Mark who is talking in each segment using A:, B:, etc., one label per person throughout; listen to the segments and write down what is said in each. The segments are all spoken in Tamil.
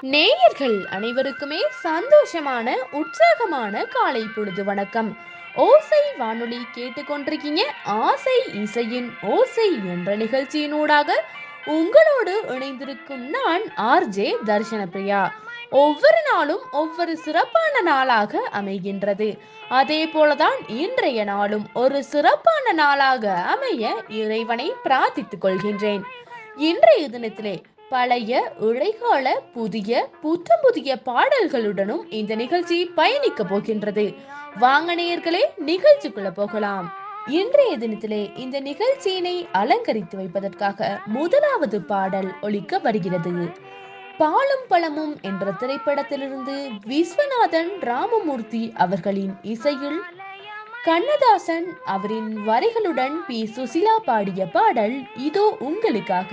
A: நேயர்கள் அனைவருக்குமே சந்தோஷமான உற்சாகமான காலை பொழுது வணக்கம் ஓசை வானொலி கேட்டுக்கொண்டிருக்கீங்க ஆசை இசையின் ஓசை என்ற நிகழ்ச்சியினூடாக உங்களோடு இணைந்திருக்கும் நான் ஆர்ஜே தர்ஷன பிரியா ஒவ்வொரு நாளும் ஒவ்வொரு சிறப்பான நாளாக அமைகின்றது அதே போலதான் இன்றைய நாளும் ஒரு சிறப்பான நாளாக அமைய இறைவனை பிரார்த்தித்துக் கொள்கின்றேன் இன்றைய தினத்திலே பழைய இழைகால புதிய புத்தம் புதிய பாடல்களுடனும் இந்த நிகழ்ச்சி பயணிக்க போகின்றது வாங்க நேயர்களே நிகழ்ச்சிக்குள்ள போகலாம் இன்றைய தினத்திலே இந்த நிகழ்ச்சியினை அலங்கரித்து வைப்பதற்காக முதலாவது பாடல் ஒலிக்க வருகிறது பாலும் பழமும் என்ற திரைப்படத்திலிருந்து விஸ்வநாதன் ராமமூர்த்தி அவர்களின் இசையில் கண்ணதாசன் அவரின் வரிகளுடன் பி சுசிலா பாடிய பாடல் இதோ உங்களுக்காக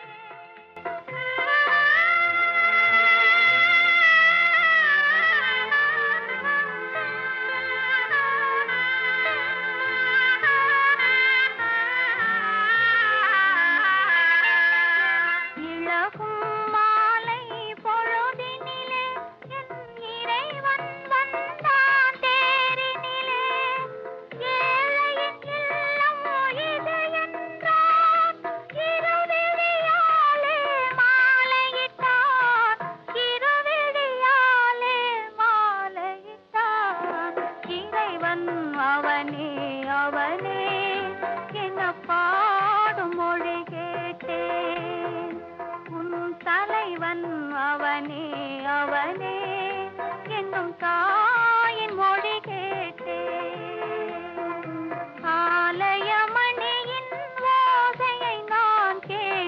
B: இளகும் மாலை பொழுதினிலே என் இறைவன் வந்தான் தேரினிலே ஏழையின் இல்லம் இது என்றான் இருவிழியாலே மாலையிட்டான் இருவிழியாலே மாலையிட்டான் இறைவன் அவனே அவனே என்ன பாடும் மொழி கேட்டேன் உன் தலைவன் அவனே அவனே என்னும் தாயின் மொழி கேட்டேன் ஆலயமணியின் ஓசையை நான்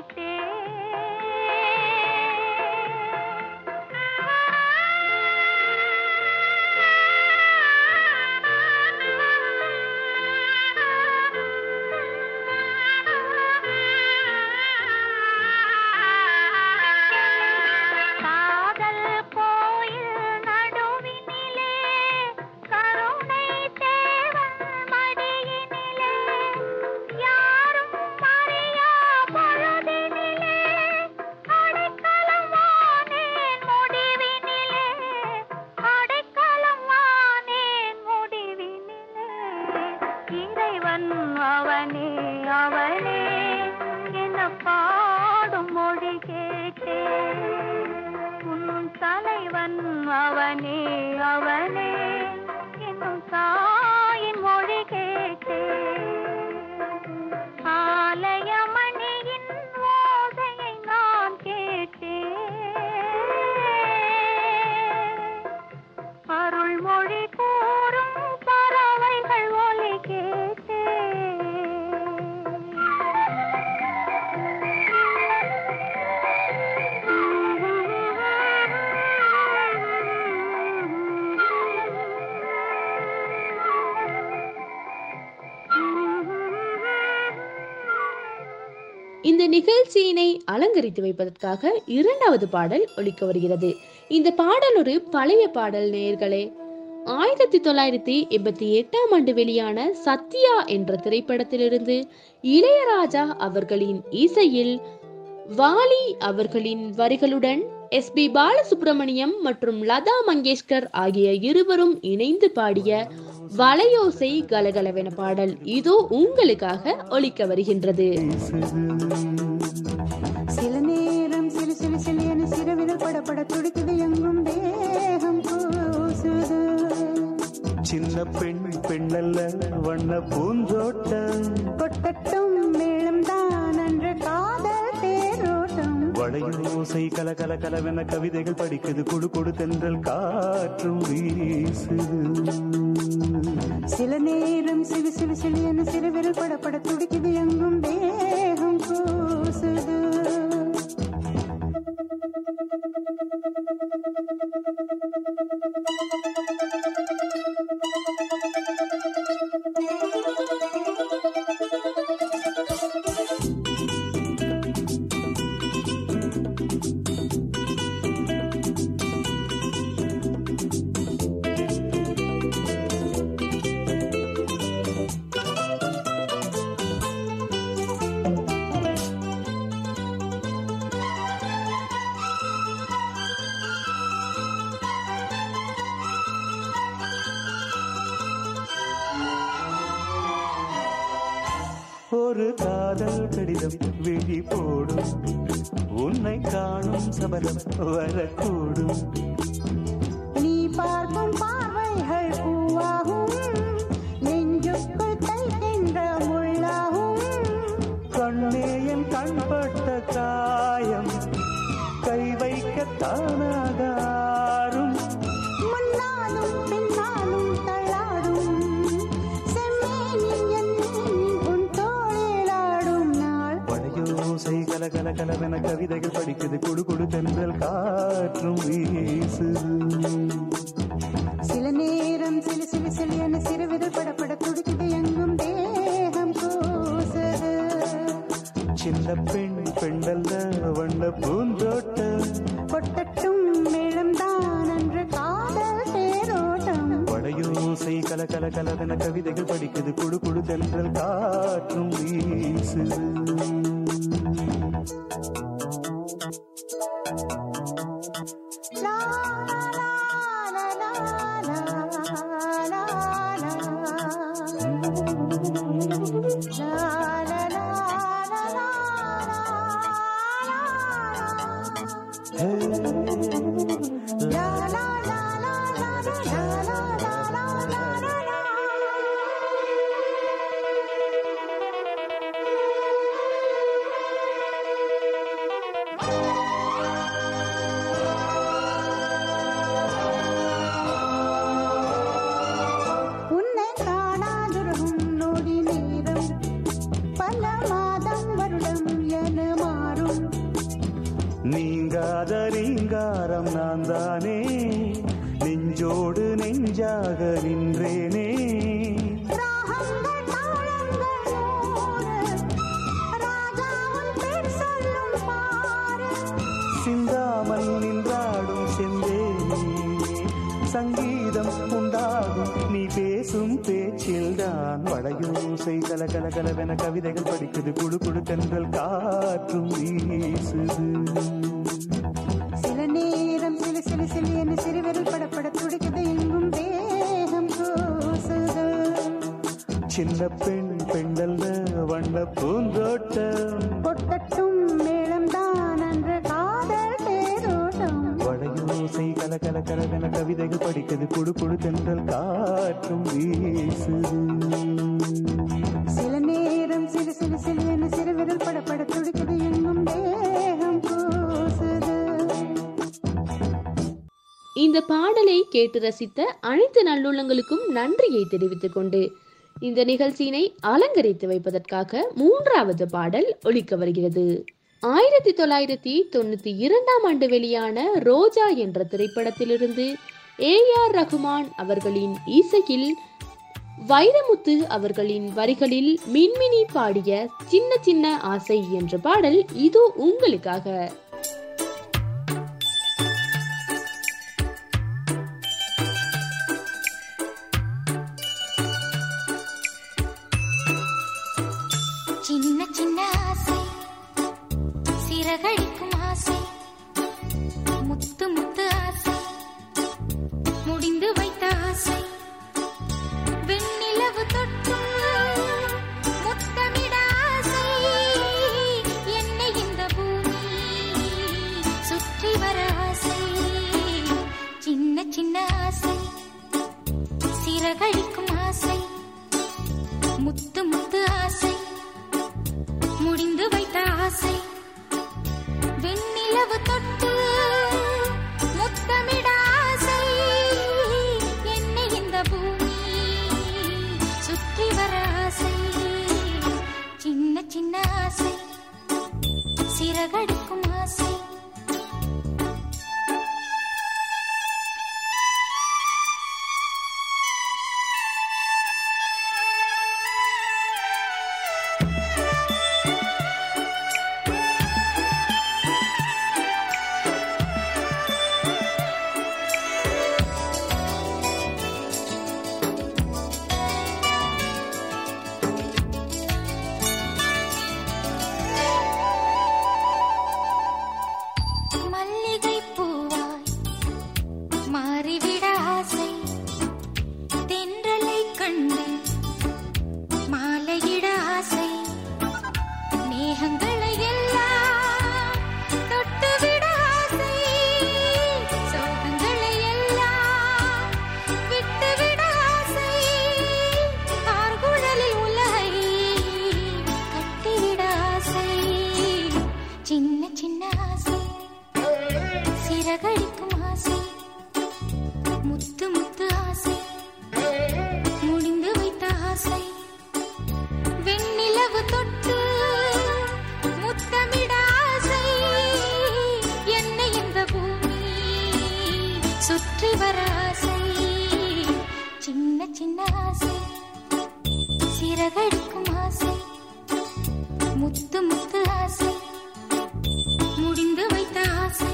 B: கேட்டேன் காதல் கோயில் நடுவினிலே கருணை தேவன் மடியினிலே யாரும் அறியா பொழுதினிலே அடைக்கலம் வானேன் முடிவினிலே அடைக்கலம் வானேன் முடிவினிலே இறைவன் அவனே அவனே என்ன பாடும் மொழி கேட்டேன் உன் தலைவன் அவனே அவனே என்னும் தாயின் மொழி கேட்டேன் ஆலயமணியின் ஓசையை நான் கேட்டேன் அருள்மொழி கூறும் பறவைகள் ஒலி
A: இந்த நிகழ்ச்சியினை அலங்கரித்து வைப்பதற்காக இரண்டாவது பாடல் ஒலிக்க வருகிறது இந்த பாடல் ஒரு பழைய பாடல் நேயர்களே ஆயிரத்தி தொள்ளாயிரத்தி எண்பத்தி எட்டாம் ஆண்டு வெளியான சத்யா என்ற திரைப்படத்திலிருந்து இளையராஜா அவர்களின் இசையில் வாலி அவர்களின் வரிகளுடன் எஸ் பி பாலசுப்ரமணியம் மற்றும் லதா மங்கேஷ்கர் ஆகிய இருவரும் இணைந்து பாடிய வளையோசை கலகலவென பாடல் இதோ உங்களுக்காக ஒலிக்க வருகின்றது
C: சில நேரம் சிறு சிறு சிறு என சிறுவிரல் படபட துடிக்குது எங்கும் தேகம் கூசுது
D: சின்ன பெண் பெண்ணல்ல வண்ண பூந்தோட்டம்
C: கொட்டட்டும் மேளம் தான் அன்று காதல் தேரோட்டம்
D: வளையோசை கல கல கலவென கவிதைகள் படிக்குது குடு குடு தென்றல் காற்றும் வீசுது
C: சில நேரம் சிறு சிறு சிறு என சிறுவிரல் படபட துடிக்குது எங்கும் தேகம் கூசுது
D: ஒரு காதல் கடிதம் விழி போடும் உன்னை காணும் சபலம் வரக்கூடும்
C: நீ பார்க்கும் பார்வைகள் பூவாகும் நெஞ்சுக்குள் தைக்கின்ற முள்ளாகும்
D: கண்ணே என் கண்பட்ட காயம் கை வைக்க தானாகாரும்
C: முன்னாலும் பின்னாலும் தள்ளாடும் செம்மேனி என் உன் தோளிலாடும் நாள்
D: வளையோசை கல கல கலவென கவிதைகள் படிக்குது குடு குடு தென்றல் காற்றும் வீசுது
C: சில நேரம் சிலு சிலு சிலு என சிறுவிரல் படப்பட துடிக்குது எங்கும் தேகம் கூசுது
D: சின்ன பெண் பெண்டல்ல வண்ண பூந்தோட்டம்
C: கொட்டட்டும் மேளம்தான் அன்று காதல் தேரோட்டம்
D: வளையோசை கல கல கலவென கவிதைகள் படிக்குது குடு குடு தென்றல் காற்றும் வீசுது
C: லா, லா, லா, லா, லா, லா, லா, லா. லா, லா, லா, லா, லா,
D: ஹே,
C: லா, லா, லா, லா, லா, லா, லா, லா, லா, லா, லா, லா. உன்னை காணாதிருக்கும் நொடி நேரம் பல மாதம் வருடம் என மாறும்
D: நீங்காத ரீங்காரம் நான் தானே நெஞ்சோடு நெஞ்சாக நின்றேனே
C: ராகங்கள் தாளங்கள் நூறு ராஜா உன் பேர் சொல்லும் பாரு
D: சிந்தாமல் நின்றாடும் செந்தேனே சங்கீதம் உண்டாகும் நீ பேசும் பேச்சில்தான் வளையோசை கல கல கலவென கவிதைகள் படிக்குது குடு குடு தென்றல் காற்றும் வீசுது
C: சில நேரம் சிலு சிலு சிலு என சிறுவிரல் படப்பட துடிக்குது எங்கும் தேகம் கூசுது
D: சின்ன பெண் பெண்டல்ல வண்ண பூந்தோட்டம்
C: கொட்டட்டும் மேளம்தான் அன்று காதல் தேரோட்டம்
D: வளையோசை கல கல கலவென கவிதைகள் படிக்குது குடு குடு தென்றல் காற்றும் வீசுது
C: சில நேரம் சிலு சிலு சிலு என சிறுவிரல் படப்பட துடிக்குது எங்கும் தேகம் கூசுது
A: இந்த பாடலை கேட்டு ரசித்த அனைத்து நல்லுள்ளங்களுக்கும் நன்றியை தெரிவித்துக் கொண்டு இந்த நிகழ்ச்சியினை அலங்கரித்து வைப்பதற்காக மூன்றாவது பாடல் ஒலிக்க வருகிறது ஆயிரத்தி தொள்ளாயிரத்தி தொண்ணூத்தி இரண்டாம் ஆண்டு வெளியான ரோஜா என்ற திரைப்படத்திலிருந்து ஏ ஆர் ரகுமான் அவர்களின் இசையில் வைரமுத்து அவர்களின் வரிகளில் மின்மினி பாடிய சின்ன சின்ன ஆசை என்ற பாடல் இது உங்களுக்காக
E: சின்ன சின்ன ஆசை சிறகடிக்கும் ஆசை முத்து முத்து ஆசை முடிந்து வைத்த ஆசை வெண்ணிலவு தொட்டு முத்தமிட ஆசை என்னை இந்த பூமி சுற்றி வர ஆசை சின்ன சின்ன ஆசை சிறகடிக்கும் ஆசை முத்து முத்து ஆசை முடிந்து வைத்த ஆசை வெண்ணிலவு தொட்டு முத்தமிட ஆசை என்னை இந்த பூமி சுற்றி வர ஆசை சின்ன சின்ன ஆசை சிறகடிக்கும் ஆசை மேகங்களை எல்லாம் தொட்டுவிட ஆசை சோகங்களை எல்லாம் விட்டுவிட ஆசை ஆர்குழலில் உலகை கட்டிவிட ஆசை சின்ன சின்ன ஆசை சிறகடிக்கும் ஆசை முத்து முத்து ஆசை முடிந்து வைத்த ஆசை வெண்ணிலவு தொட்டு முத்தமிட ஆசை என்னை இந்த பூமி சுற்றி வர ஆசை சின்ன சின்ன ஆசை சிறகடிக்கும் ஆசை முத்து முத்து ஆசை முடிந்து வைத்த ஆசை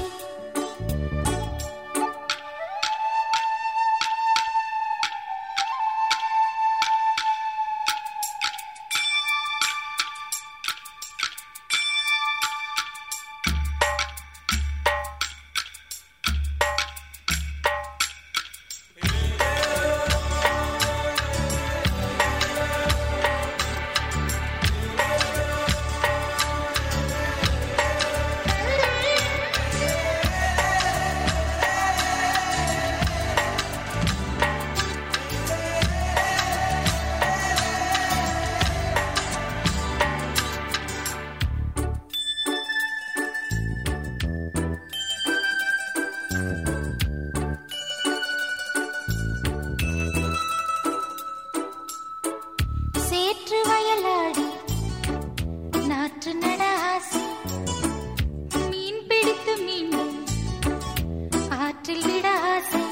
E: சேற்று வயலாடி நாற்று நட ஆசை மீன் பிடித்து மீண்டும் ஆற்றில் விட ஆசை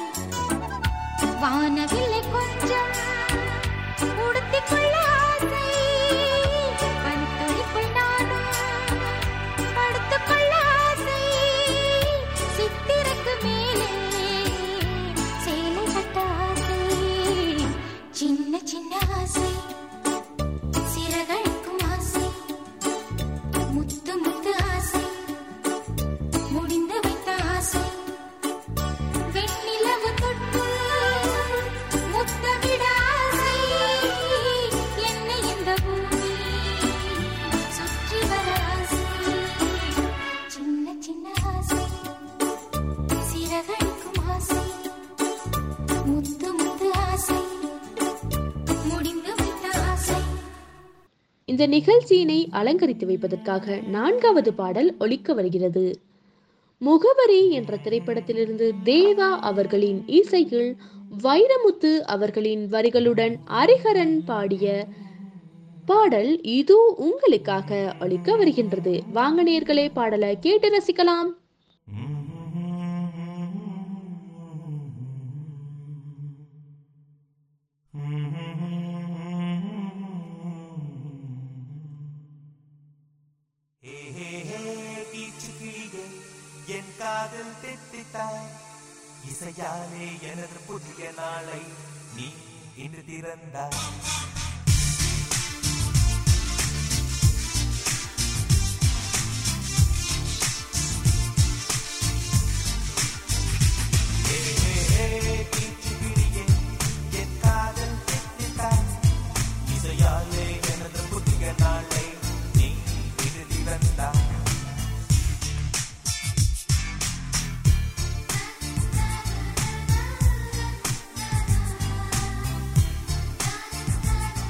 E: வானவில்லை கொஞ்சம் உடுத்திக் கொள்ள ஆசை பனித்துளிக்குள் நானும் படுத்துக் கொள்ள ஆசை சித்திரக்கு மேலே சேலை கட்ட ஆசை சின்ன சின்ன ஆசை சிறகடிக்கும் ஆசை முத்து முத்து ஆசை முடிந்து வைத்த ஆசை வெண்ணிலவு தொட்டு முத்தமிட ஆசை என்னை இந்த பூமி சுற்றி வர ஆசை சின்ன சின்ன ஆசை சிறகடிக்கும் ஆசை முத்து முத்து ஆசை முடிந்து வைத்த ஆசை
A: இந்த நிகழ்ச்சியினை அலங்கரித்து வைப்பதற்காக நான்காவது பாடல் ஒலிக்க வருகிறது முகவரி என்ற திரைப்படத்திலிருந்து தேவா அவர்களின் இசையில் வைரமுத்து அவர்களின் வரிகளுடன் ஹரிஹரன் பாடிய பாடல் இது உங்களுக்காக ஒலிக்க வருகின்றது வாங்க நேர்களே பாடலை கேட்டு ரசிக்கலாம்
F: கிளியே என் காதல் தெத்தித்தாய் இசையாலே எனது புதிய நாளை நீ இன்று திறந்தாய் கிளியே என் காதல் தெத்தித்தாய் இசையாலே எனது புதிய நாளை நீ இன்று திறந்தாய்
E: ஆ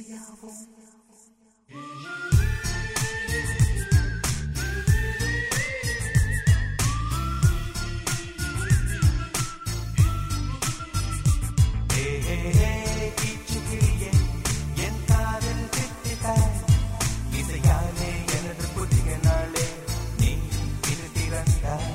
F: இசையாவும் ஹே ஹே ஹே கீச்சுக்கிளியே என் காதல் திட்டிட்டாய் இசையாலே எனது புதிய நாளே நீ இது திறந்தாய்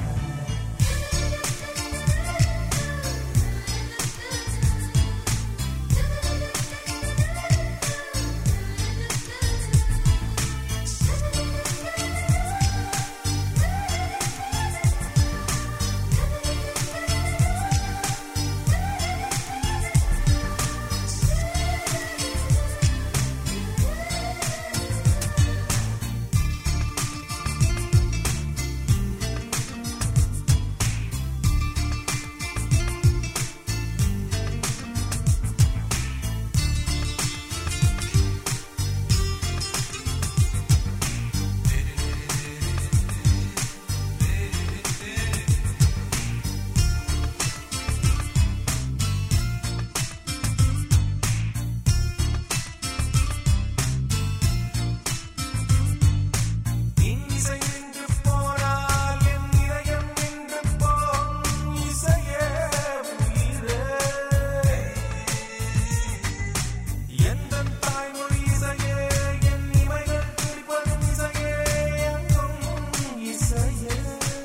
F: இசை நின்று போனால் என் இதயம் நின்று போம் இசையே உயிரே எந்தன் தாய்மொழி இசையே என் இமைகள் துடிப்பதும் இசையே எங்கும் இசையே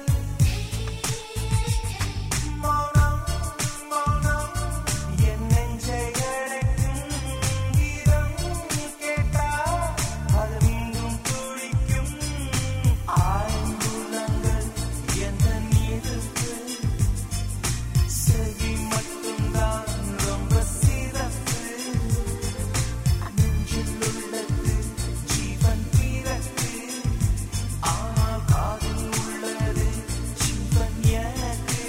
F: மௌனம் மௌனம் என் நெஞ்சை அடைக்கும் கீதம் கேட்டால் அது மீண்டும் துடிக்கும் ஆய்ந்துள்ளங்கள் எந்த நீருக்கு செவி மட்டும்தான் ரொம்ப சிறப்பு நெஞ்சில் உள்ளது ஜீவன் பிறகு ஆனால் காதில் உள்ளது ஜீவன் எனக்கு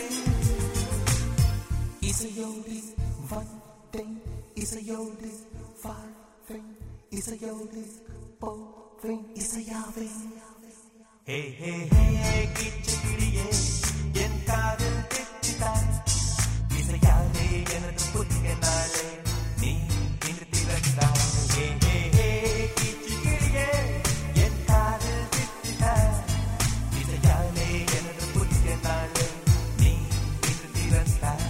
F: இசையோடு வந்தேன் இசையோடு வாழ்வேன் இசையோடு போவேன் இசையாவே ஹே ஹே ஹே கிச்சுக்கிளியே என் காதல் திட்டாய் இசையாலே எனது புதிய நாளே நீ இன்று திறந்தாய் ஹே ஹே ஹே கிச்சுக்கிளியே என் காதல் திட்டாய் இசையாலே எனது புதிய நாளே நீ இன்று திறந்தாய்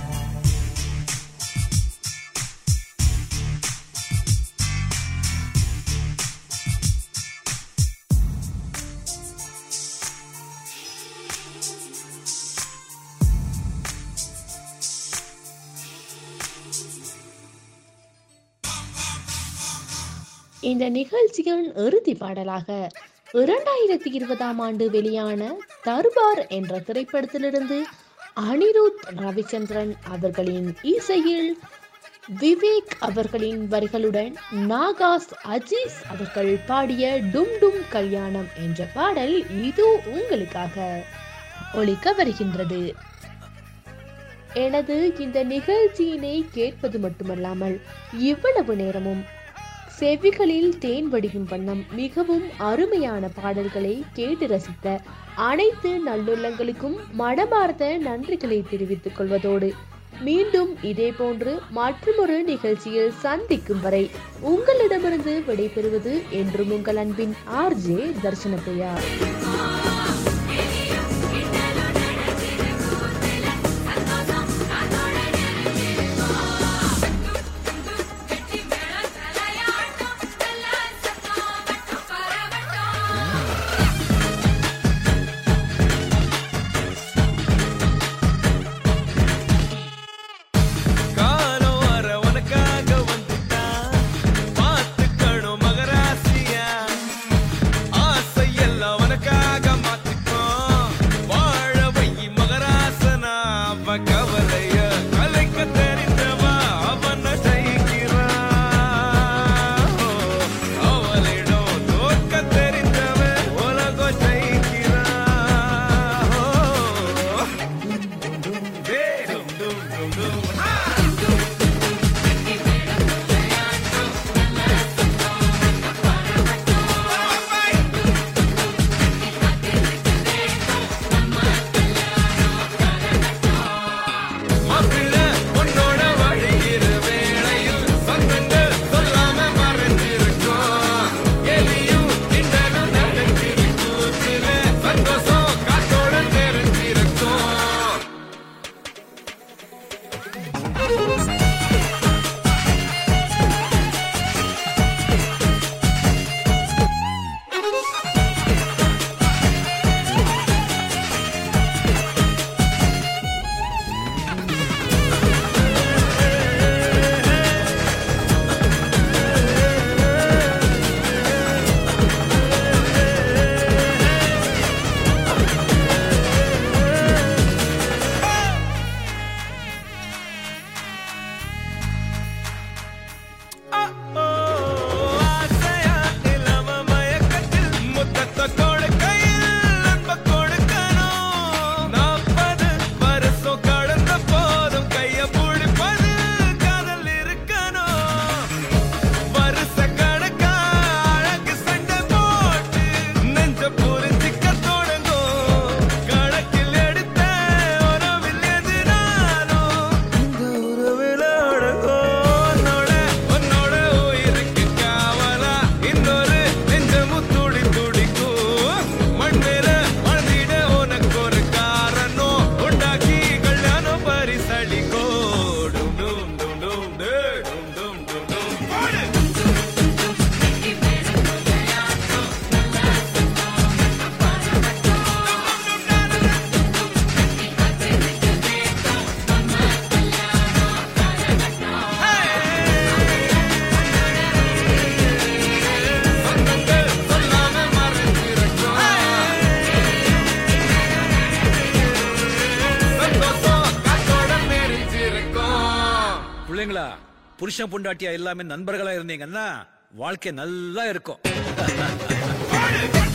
A: இந்த நிகழ்ச்சியின் இறுதி பாடலாக இரண்டாயிரத்தி இருபதாம் ஆண்டு வெளியான தர்பார் என்ற திரைப்படத்திலிருந்து அனிருத் ரவிச்சந்திரன் அவர்களின் இசையில் விவேக் அவர்களின் வரிகளுடன் நாகாஸ் அஜீஸ் அவர்கள் பாடிய டும் டும் கல்யாணம் என்ற பாடல் இது உங்களுக்காக ஒலிக்க வருகின்றது எனது இந்த நிகழ்ச்சியினை கேட்பது மட்டுமல்லாமல் இவ்வளவு நேரமும் செவிகளில் தேன் வடியும் வண்ணம் மிகவும் அருமையான பாடல்களை கேட்டு ரசித்த அனைத்து நல்லுள்ளங்களுக்கும் மனமார்ந்த நன்றிகளை தெரிவித்துக் கொள்வதோடு மீண்டும் இதே போன்று மற்றொரு நிகழ்ச்சியில் சந்திக்கும் வரை உங்களிடமிருந்து விடைபெறுவது என்றும் உங்கள் அன்பின் ஆர்ஜே தர்ஷனப்பிரியா
G: காலம் வர உனக்காக வந்துட்டான் பார்த்துக்கணும் மகராசியா ஆசை எல்லாம் உனக்காக மாத்திட்டான் புருஷன் பொண்டாட்டியா எல்லாமே நண்பர்களா இருந்தீங்கன்னா வாழ்க்கை நல்லா இருக்கும்